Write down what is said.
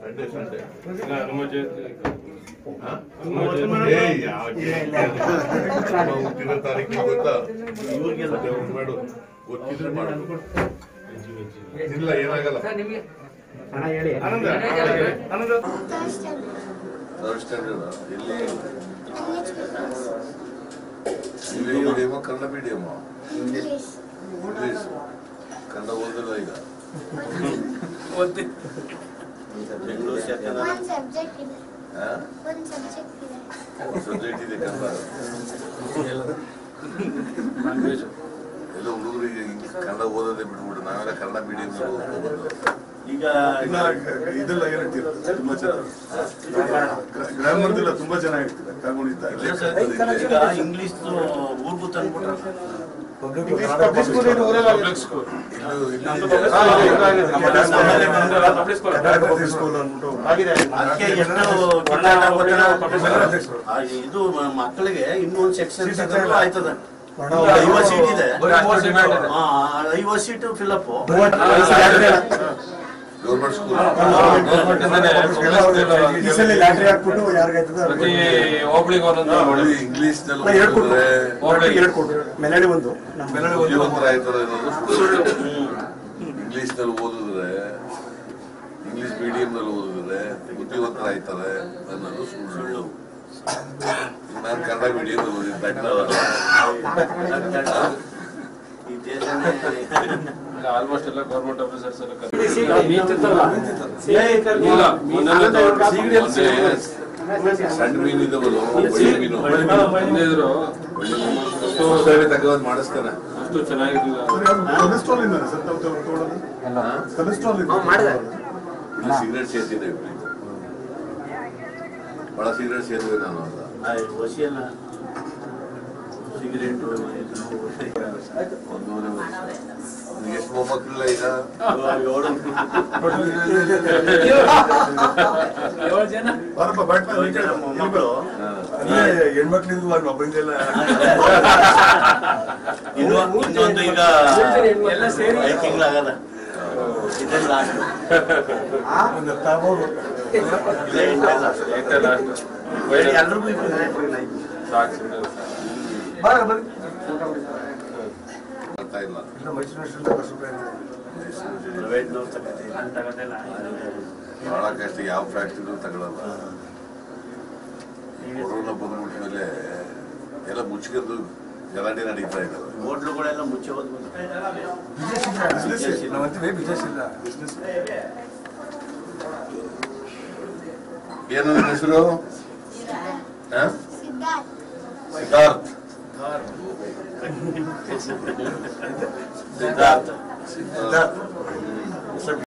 Sunday Sunday ಇಲ್ಲ, ಹನುಮ ಜಯಂತಿ ಹಾ? ಹನುಮ ಜಯಂತಿ ಏ, ಯಾವ ಜಯಂತಿ? ನಮ್ಮ ಹುಟ್ಟಿದ ತಾರೀಕು ಗೊತ್ತಾ ಅದೇ ಒಂದ್ ಮಾಡು ಗೊತ್ತಿದ್ರೆ ಮಾಡು ಇಲ್ಲ ಏನಾಗಲ್ಲ ಆನಂದ ಆನಂದ ಥರ್ಡ್ ಸ್ಟ್ಯಾಂಡರ್ಡ್ ಎಲ್ಲಿ English medium Kannada medium English English Kannada ಓದಿಲ್ಲ ಈಗ ಬೆಂಗಳೂರು ಯಾಕಂದ್ರೆ ಒಂದ್ ಸಬ್ಜೆಕ್ಟ್ ಇದೆ ಹಾ? ಒಂದ್ ಸಬ್ಜೆಕ್ಟ್ ಇದೆ ಸಬ್ಜೆಕ್ಟ್ ಇದೆ ಕನ್ನಡ ಎಲ್ಲ ಹುಡುಗರಿಗೆ ಕನ್ನಡ ಓದೋದೇ ಬಿಟ್ಬಿಟ್ಟು ನಾವೆಲ್ಲ ಕನ್ನಡ ಮೀಡಿಯಂ ಈಗ ಇನ್ನ ಇದೆಲ್ಲ ಏನ್ ಹೇಳ್ತೀರಾ ತುಂಬಾ ಚೆನ್ನಾಗಿ ಗ್ರಾಮರ್ದೆಲ್ಲ ತುಂಬಾ ಚೆನ್ನಾಗಿರ್ತೀರ ಕಾಗುಣಿತ ಈಗ ಇಂಗ್ಲಿಷ್ ಊರ್ಗೂ ತಂದ್ಬಿಟ್ರೆ ಪಬ್ಲಿಕ್ ಸ್ಕೂಲ್ ಕರ್ನಾಟಕ ಸ್ಕೂಲ್ ಅಂದ್ಬಿಟ್ಟು ಅದಕ್ಕೆ ಎಷ್ಟು ಕಿತ್ತಾಟ ಗೊತ್ತಿಲ್ಲ. ಆ, ಇದು ಮ- ಮಕ್ಕಳಿಗೆ ಇನ್ನೊಂದು ಸೆಕ್ಷನ್ ಆಯ್ತದ ಐವತ್ತು ಸೀಟ್ ಇದೆ ಹಾ, ಐವತ್ತು ಸೀಟ್ ಫಿಲಪ್ ಗೌರ್ಮೆಂಟ್ ಸ್ಕೂಲ್ ಈ ಸಲ ಲಾಟ್ರಿ ಹಾಕ್ಬಿಟ್ಟು ಯಾರಿಗಾಯ್ತದ ಪ್ರತಿ ಹೋಬಳಿಗೆ ಒಂದೊಂದು ಮಾಡಿ ಇಂಗ್ಲಿಷ್ ನಲ್ಲಿ ನಾ ಎರಡು ಕೊಟ್ಟು ಓದಿದ್ರೆ ಹೋಬಳಿ ಎರಡು ಕೊಟ್ಟು ಮೆಲಡಿ ಒಂದು ನಮ್ಮ ಮೆಲಡಿ ಒಂದು ಬುದ್ಧಿವಂತರ ಆಯ್ತಾರೆ ಅನ್ನೋದು ಸುಳ್ಳು ಇಂಗ್ಲಿಷ್ ನಲ್ಲಿ ಓದಿದ್ರೆ ಇಂಗ್ಲಿಷ್ ಮೀಡಿಯಂ ನಲ್ಲಿ ಓದಿದ್ರೆ ಬುದ್ಧಿವಂತರ ಆಯ್ತಾರೆ ಅನ್ನೋದು ಸುಳ್ಳು ನಾನು ಕನ್ನಡ ಮೀಡಿಯಂ ಓದಿದ್ದ ಈ ದೇಶನೇ ಆಲ್ಮೋಸ್ಟ್ ಎಲ್ಲ ಗೌರ್ಮೆಂಟ್ ಆಫೀಸರ್ಸ್ ಎಲ್ಲ ಕರ್ಕೊಂಡು- ಇಲ್ಲ, ಇಲ್ಲ ಮೊನ್ನೆ ಸಣ್ಣ ಮೀನು ಇದಾವಲ್ಲ ಬಳ್ಳಿ ಮೀನು ಹಿಂದೆ ಇದ್ರು ತಗೊಂಡ್ ಮಾಡಿಸ್ತಾನೆ ಅಷ್ಟು ಚೆನ್ನಾಗಿರ್ಲಿಲ್ಲ ಕೊಲೆಸ್ಟ್ರಾಲ್ ಇಂದ ಸರ್ ತಾವು ತಾವು ತಗೊಳ್ಳೋದು ಕೊಲೆಸ್ಟ್ರಾಲ್ ಇಂದ ಸಿಗರೇಟ್ ಸೇರ್ತಿದ್ದೆ ಇಬ್ರಿಗೂ. ಬಹಳ ಸಿಗರೇಟ್ ಸೇರಿದ್ವಿ ನಾನು ಅಂತ ಆ, ವಸಿಯನ್ನ ಸಿಗರೇಟು ಒಂದೂವರೆ ವರ್ಷ ನಿಮ್ಗೆ ಎಷ್ಟು ಮೊಮ್ಮಕ್ಕಳಿಲ್ಲ ಈಗ ಬಾರಪ್ಪ ಬಾಟ್ನ ಏಳು ಜನ ಮೊಮ್ಮಕ್ಕಳು ಹೆಣ್ಮಕ್ಳಿಂದ ಅಲ್ಲಿ ಒಬ್ಬಂದೆಲ್ಲ ಇನ್ನು ಇನ್ನೊಂದು ಈಗ ಐದು ತಿಂಗಳಾಗದ ಇದೇ ಲಾಸ್ಟ್ ಒಂದು ತಾಬೋದು ಇದೇ ಎಂಟೇ ಲಾಸ್ಟ್ ಏಟೇ ಲಾಸ್ಟ್ ಎಲ್ರಿಗೂ ಇಬ್ರು ಸಾಕು ಸುಮ್ಮನೆ ಬಾರ ಬರ್ರಿ ಬರ್ತಾ ಇಲ್ಲ ಇಲ್ಲ ಮೈಸೂರು ಸ್ವಲ್ಪ ಪ್ರೈವೇಟ್ನವ್ರು ತಗೋದಿಲ್ಲ ಬಹಳ ಕಷ್ಟ ಯಾವ ಫ್ಯಾಕ್ಟ್ರಿನೂ ತಗೊಳಲ್ಲ ಕೊರೋನಾ ಬಂದ್ಬಿಟ್ಮೇಲೆ ಎಲ್ಲ ಮುಚ್ಕೊಂಡು ಗಲಾಟೆ ನಡೀತಾ ಇದ್ದಾವೆ ಹೋಟ್ಲುಗಳೆಲ್ಲ ಮುಚ್ಚಿ ಹೋದ್ಮೇಲೆ ಬಿಸ್ನೆಸ್ ನಾವಂತೀವಿ ಬಿಸ್ನೆಸ್ ಇಲ್ಲ ಬಿಸ್ನೆಸ್ ಏನು ನಿನ್ನ ಹೆಸರು ಹ? ಸಿದ್ಧಾರ್ಥ್ ಸಿದ್ಧಾರ್ಥ್ ಸಿದ್ಧಾರ್ಥ ಸಿದ್ಧಾರ್ಥ್